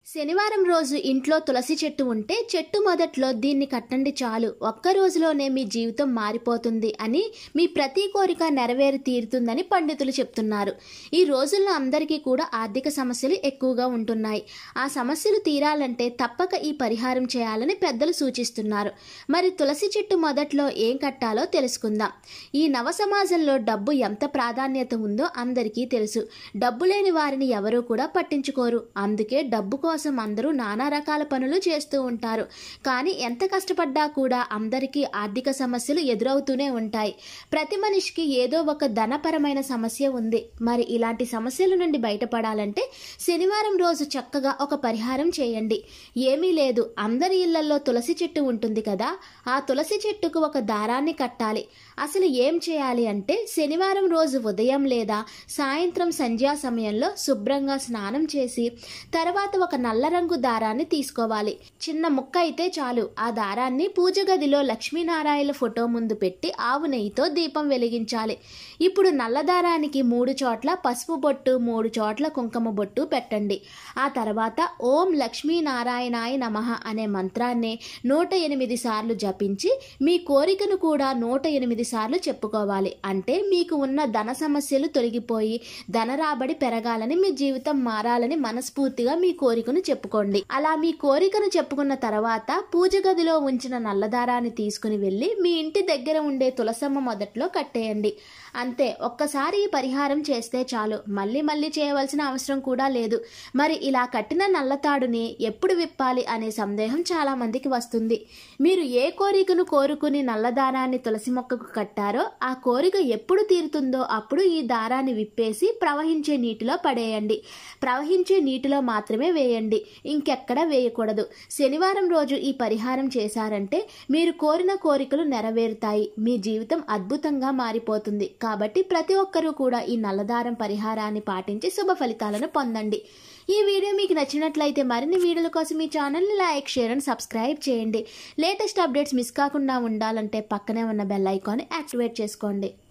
శనివారం రోజు ఇంట్లో తులసి చెట్టు ఉంటే చెట్టు మొదట్లో దీన్ని కట్టండి చాలు ఒక్క రోజులోనే మీ జీవితం మారిపోతుంది అని మీ ప్రతి కోరిక నెరవేరి తీరుతుందని పండితులు చెప్తున్నారు ఈ రోజుల్లో అందరికీ కూడా ఆర్థిక సమస్యలు ఎక్కువగా ఉంటున్నాయి ఆ సమస్యలు తీరాలంటే తప్పక ఈ పరిహారం చేయాలని పెద్దలు సూచిస్తున్నారు మరి తులసి చెట్టు మొదట్లో ఏం కట్టాలో తెలుసుకుందాం ఈ నవ సమాజంలో డబ్బు ఎంత ప్రాధాన్యత ఉందో అందరికీ తెలుసు డబ్బు లేని వారిని ఎవరూ కూడా పట్టించుకోరు అందుకే డబ్బు కోసం అందరూ నానా రకాల పనులు చేస్తూ ఉంటారు కానీ ఎంత కష్టపడ్డా కూడా అందరికీ ఆర్థిక సమస్యలు ఎదురవుతూనే ఉంటాయి ప్రతి మనిషికి ఏదో ఒక ధనపరమైన సమస్య ఉంది మరి ఇలాంటి సమస్యల నుండి బయటపడాలంటే శనివారం రోజు చక్కగా ఒక పరిహారం చేయండి ఏమీ లేదు అందరి ఇళ్లలో తులసి చెట్టు ఉంటుంది కదా ఆ తులసి చెట్టుకు ఒక దారాన్ని కట్టాలి అసలు ఏం చేయాలి అంటే శనివారం రోజు ఉదయం లేదా సాయంత్రం సంధ్యా సమయంలో శుభ్రంగా స్నానం చేసి తర్వాత ఒక నల్ల రంగు దారాన్ని తీసుకోవాలి చిన్న ముక్క అయితే చాలు ఆ దారాన్ని పూజ గదిలో లక్ష్మీనారాయణ ఫోటో ముందు పెట్టి ఆవు నెయ్యితో దీపం వెలిగించాలి ఇప్పుడు నల్ల దారానికి మూడు చోట్ల పసుపు బొట్టు మూడు చోట్ల కుంకుమ బొట్టు పెట్టండి ఆ తర్వాత ఓం లక్ష్మీనారాయణాయ నమః అనే మంత్రాన్ని నూట ఎనిమిది సార్లు జపించి మీ కోరికను కూడా నూట ఎనిమిది సార్లు చెప్పుకోవాలి అంటే మీకు ఉన్న ధన సమస్యలు తొలగిపోయి ధన రాబడి పెరగాలని మీ జీవితం మారాలని మనస్ఫూర్తిగా మీ కోరికను చెప్పుకోండి అలా మీ కోరికను చెప్పుకున్న తర్వాత పూజ గదిలో ఉంచిన నల్లదారాన్ని తీసుకుని వెళ్ళి మీ ఇంటి దగ్గర ఉండే తులసమ్మ మొదట్లో కట్టేయండి అంతే ఒక్కసారి ఈ పరిహారం చేస్తే చాలు మళ్ళీ మళ్ళీ చేయవలసిన అవసరం కూడా లేదు మరి ఇలా కట్టిన నల్లతాడుని ఎప్పుడు విప్పాలి అనే సందేహం చాలా మందికి వస్తుంది మీరు ఏ కోరికను కోరుకుని నల్ల దారాన్ని తులసి మొక్కకు కట్టారో ఆ కోరిక ఎప్పుడు తీరుతుందో అప్పుడు ఈ దారాన్ని విప్పేసి ప్రవహించే నీటిలో పడేయండి ప్రవహించే నీటిలో మాత్రమే వేయండి ఇంకెక్కడ వేయకూడదు శనివారం రోజు ఈ పరిహారం చేశారంటే మీరు కోరిన కోరికలు నెరవేరుతాయి మీ జీవితం అద్భుతంగా మారిపోతుంది కాబట్టి ప్రతి ఒక్కరూ కూడా ఈ నల్లదారం పరిహారాన్ని పాటించి శుభ ఫలితాలను పొందండి ఈ వీడియో మీకు నచ్చినట్లయితే మరిన్ని వీడియోల కోసం ఈ ఛానల్ని లైక్ షేర్ అండ్ సబ్స్క్రైబ్ చేయండి లేటెస్ట్ అప్డేట్స్ మిస్ కాకుండా ఉండాలంటే పక్కనే ఉన్న బెల్ ఐకాన్ యాక్టివేట్ చేసుకోండి